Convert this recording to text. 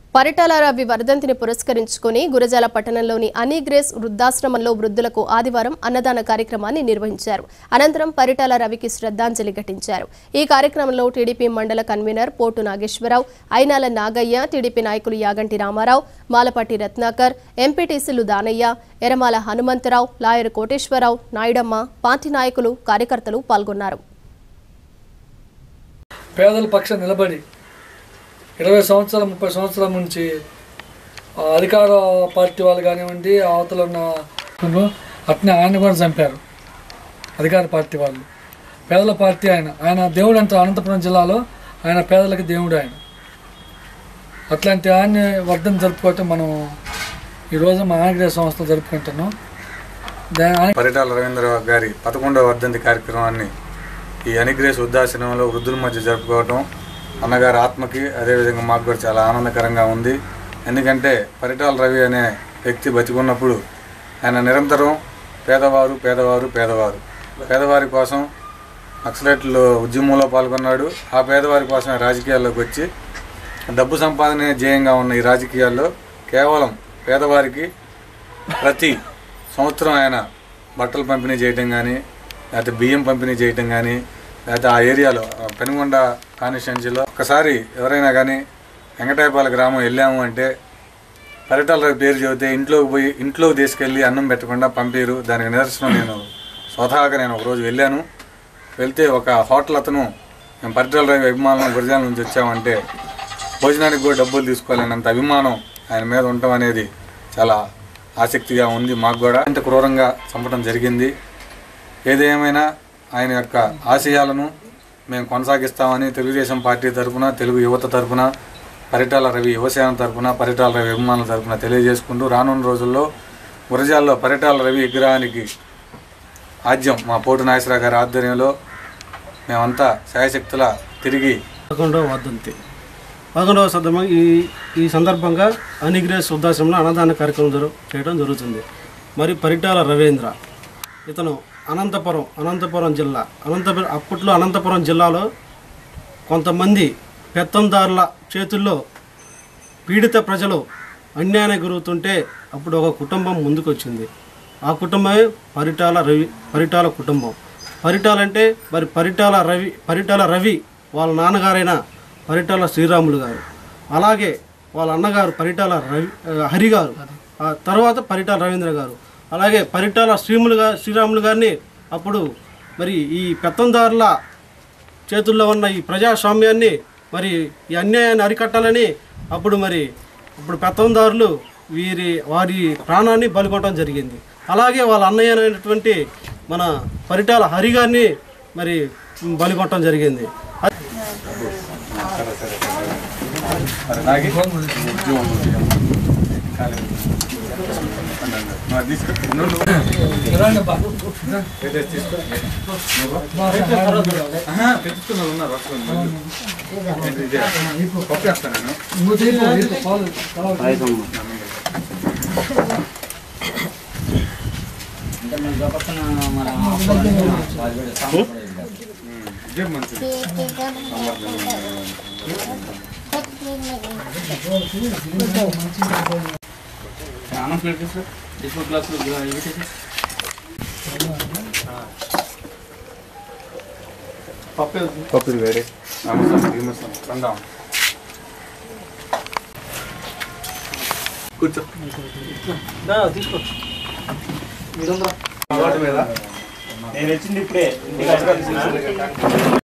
పరిటాల రవి వర్ధంతిని పురస్కరించుకుని గురజాల పట్టణంలోని అనీగ్రేస్ వృద్ధాశ్రమంలో వృద్ధులకు ఆదివారం అన్నదాన కార్యక్రమాన్ని నిర్వహించారు అనంతరం పరిటాల రవికి శ్రద్ధాంజలి ఘటించారు ఈ కార్యక్రమంలో టీడీపీ మండల కన్వీనర్ పోటు నాగేశ్వరరావు అయినాల నాగయ్య టీడీపీ నాయకులు యాగంటి రామారావు మాలపాటి రత్నాకర్ ఎంపీటీసీలు దానయ్య ఎరమాల హనుమంతరావు లాయర్ కోటేశ్వరరావు నాయుడమ్మ పార్టీ నాయకులు కార్యకర్తలు పాల్గొన్నారు పేదల పక్షం నిలబడి ఇరవై సంవత్సరాల ముప్పై సంవత్సరాల నుంచి ఆ, అధికార పార్టీ వాళ్ళు కానివ్వండి అవతల ఉన్న వాళ్ళు అట్నే ఆయన కూడా చంపారు అధికార పార్టీ వాళ్ళు పేదల పార్టీ ఆయన ఆయన దేవుడు అంటారు అనంతపురం జిల్లాలో ఆయన పేదలకి దేవుడు ఆయన అట్లాంటి ఆయన్ని వర్ధం జరుపుకోవటం మనం ఈరోజు మా ఆంగ్లేయ సంస్థ జరుపుకుంటున్నాం దా- ఆయన పరిటాల రవీంద్ర గారి పదకొండవ వర్ధంతి కార్యక్రమాన్ని ఈ అనిగ్రేస్ వృద్ధాశ్రమంలో వృద్ధుల మధ్య జరుపుకోవటం అన్నగారి ఆత్మకి అదేవిధంగా మాకు కూడా చాలా ఆనందకరంగా ఉంది ఎందుకంటే పరిటాల రవి అనే వ్యక్తి బతికున్నప్పుడు ఆయన నిరంతరం పేదవారు పేదవారు పేదవారు పేదవారి కోసం నక్సలైట్లు ఉద్యమంలో పాల్గొన్నాడు ఆ పేదవారి కోసమే రాజకీయాల్లోకి వచ్చి డబ్బు సంపాదనే ధ్యేయంగా ఉన్న ఈ రాజకీయాల్లో కేవలం పేదవారికి ప్రతి సంవత్సరం ఆయన బట్టలు పంపిణీ చేయటం కానీ లేకపోతే బియ్యం పంపిణీ చేయటం కానీ లేకపోతే ఆ ఏరియాలో ఆ పెనుగొండ కాన్స్టిట్యున్సీలో ఒకసారి ఎవరైనా కానీ వెంకటాయపాల గ్రామం వెళ్ళాము అంటే పరిటాల పేరు చెబితే ఇంట్లోకి పోయి ఇంట్లోకి తీసుకెళ్ళి అన్నం పెట్టకుండా పంపారు దానికి నిదర్శనం నేను స్వతహాగా నేను ఒకరోజు వెళ్ళాను వెళ్తే ఒక హోటల్ అతను మేము పరిటాల రవి అభిమానం గురజాల నుంచి వచ్చామంటే భోజనానికి కూడా డబ్బులు తీసుకోవాలన్నంత అభిమానం ఆయన మీద ఉండటం అనేది చాలా ఆసక్తిగా ఉంది మాకు కూడా ఇంత క్రూరంగా చంపడం జరిగింది ఏదేమైనా ఆయన యొక్క ఆశయాలను మేము కొనసాగిస్తామని తెలుగుదేశం పార్టీ తరఫున తెలుగు యువత తరఫున పరిటాల రవి యువసేన తరఫున పరిటాల రవి అభిమానుల తరఫున తెలియజేసుకుంటూ రానున్న రోజుల్లో గురజాల్లో పరిటాల రవి విగ్రహానికి ఆద్యం మా పోటు నాగేశ్వరరావు గారి ఆధ్వర్యంలో మేమంతా శాయశక్తుల తిరిగి పదకొండవ వర్ధంతి పదకొండవ సందర్భంగా ఈ ఈ సందర్భంగా అనిగ్రేస్ వృద్ధాశ్రమంలో అన్నదాన కార్యక్రమం జరు చేయడం జరుగుతుంది మరి పరిటాల రవీంద్ర ఇతను అనంతపురం అనంతపురం జిల్లా అనంతపురం అప్పట్లో అనంతపురం జిల్లాలో కొంతమంది పెత్తందారుల చేతుల్లో పీడిత ప్రజలు అన్యాయం గురుగుతుంటే అప్పుడు ఒక కుటుంబం ముందుకొచ్చింది ఆ కుటుంబమే పరిటాల రవి పరిటాల కుటుంబం పరిటాల అంటే మరి పరిటాల రవి పరిటాల రవి వాళ్ళ నాన్నగారైన పరిటాల శ్రీరాములు గారు అలాగే వాళ్ళ అన్నగారు పరిటాల రవి ఆ, హరి గారు ఆ తర్వాత పరిటాల రవీంద్ర గారు అలాగే పరిటాల శ్రీములు గా శ్రీరాములు గారిని అప్పుడు మరి ఈ పెత్తందారుల చేతుల్లో ఉన్న ఈ ప్రజాస్వామ్యాన్ని మరి ఈ అన్యాయాన్ని అరికట్టాలని అప్పుడు మరి ఇప్పుడు పెత్తందారులు వీరి వారి ప్రాణాన్ని బలికొట్టడం జరిగింది అలాగే వాళ్ళ అన్నయ్య అయినటువంటి మన పరిటాల హరి గారిని మరి బలికొట్టడం జరిగింది మరి నాగి ఉద్యోగం ఉంది. ఖాళీ. మరి తీసుకో. నువ్వు నువ్వు. రండి బా. ఏదైతే తీసుకో. ఆహా, పెంచుతున్న వాళ్ళు ఉన్నారు వస్తుంది ఏంటి ఇదే? పప్పు వేస్తాను నేను నువ్వు తీసుకో, తీసుకో, పాలు, పాలు. ఇదే మంచిది పప్పు పప్పు వేరే నమస్కారం నమస్కారం రందాం కూర్చో తీసుకో నేను వచ్చింది ఇప్పుడే